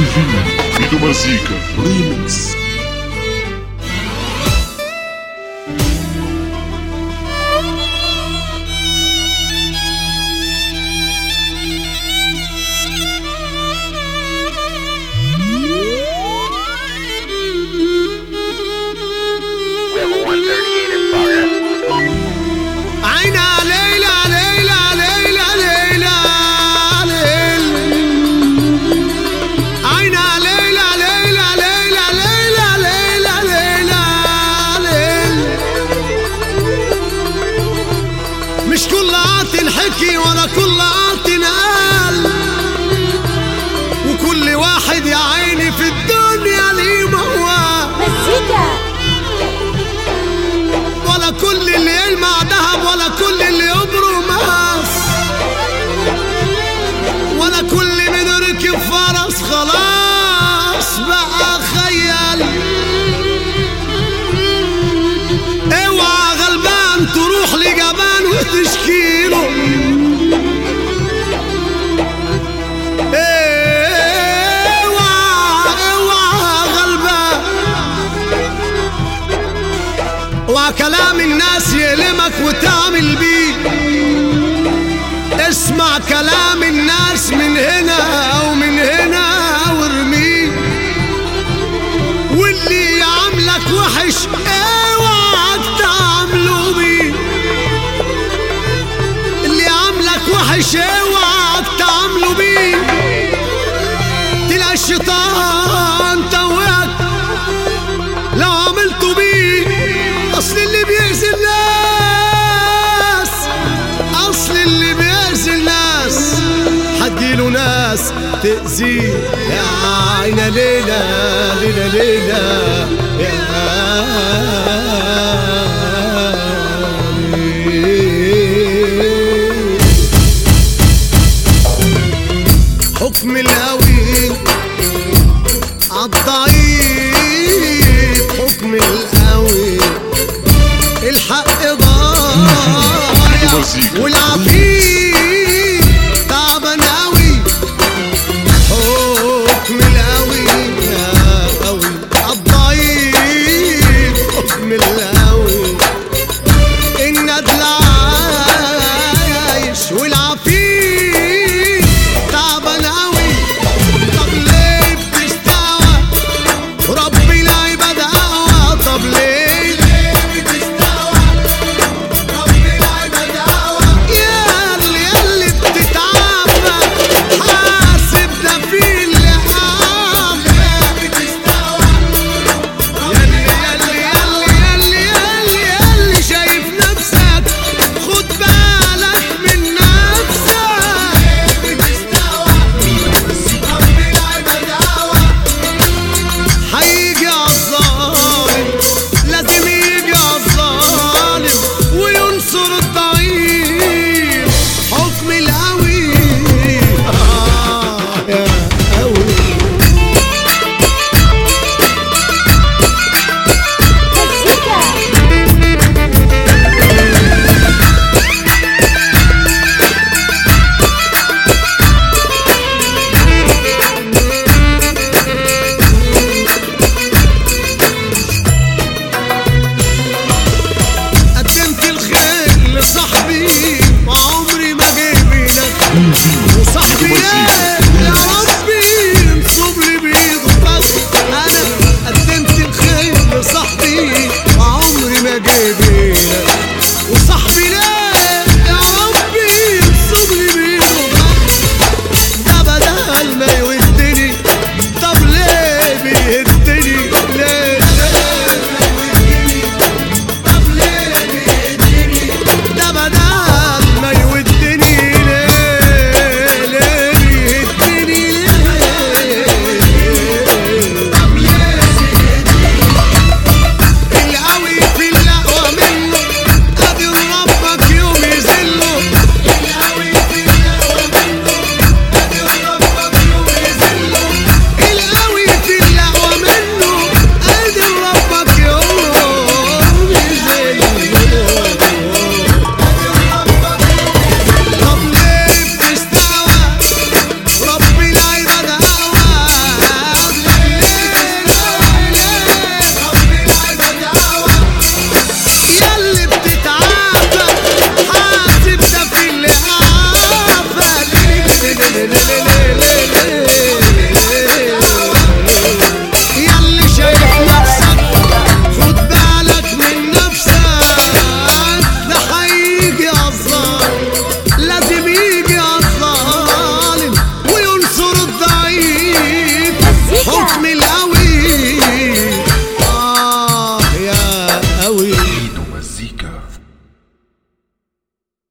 Bem-vindo, Vido Mazica Remix. Level 138 in progress. عينا ليلى ليلى ليلى ليلى ليل عينا ليلى ليلى ليلى ليلى ليلى ليلى ليل مش كل عاطي حكي ولا كل عاطي قال وكل واحد يا عيني في الدنيا ليه موال مزيكا ولا كل اللي يلمع ذهب ولا كل اللي يبرق ماس ولا كل من ركب فرس خلاص بقى خيال اوعى غلبان تروح لجبان وتشكيله اوعى اوعى غلبان وكلام الناس يلمك وتعمل بيه اسمع كلام الناس من هنا او من هنا وارميه واللي يعاملك وحش اوعى تعامله بيه اللي يعاملك وحش اوعى تعامله بيه تلاقي الشيطان توهك لو عملتوا بيه اصل اللي بيأذي الناس اصل اللي بيأذي الناس هتجيله ناس تأذيه يا عينا ليلى ليلى ليلى